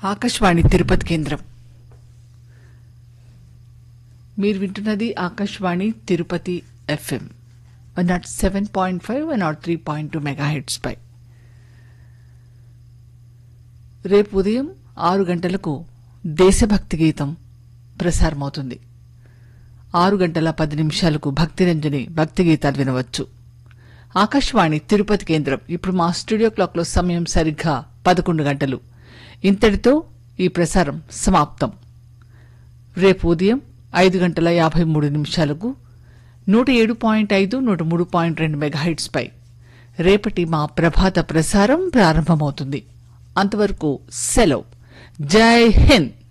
ఆకాశవాణి తిరుపతి కేంద్రం మీరు వింటున్నది Akashvani Tirupati FM one nought seven point five one nought three point two megahertz పై రేపు ఉదయం ఆరు గంటలకు దేశభక్తి గీతం ప్రసారమవుతుంది ఆరు గంటల పది నిమిషాలకు భక్తిరంజని భక్తి గీతాలు వినవచ్చు ఆకాశవాణి తిరుపతి కేంద్రం ఇప్పుడు మా స్టూడియో క్లాక్లో సమయం సరిగ్గా పదకొండు గంటలు ఇంతటితో ఈ ప్రసారం సమాప్తం రేపు ఉదయం ఐదు గంటల యాభై మూడు నిమిషాలకు నూట ఏడు పాయింట్ ఐదు నూట మూడు పాయింట్ రెండు మెగాహైట్స్ పై రేపటి మా ప్రభాత ప్రసారం ప్రారంభమవుతుంది అంతవరకు సెలవు జై హింద్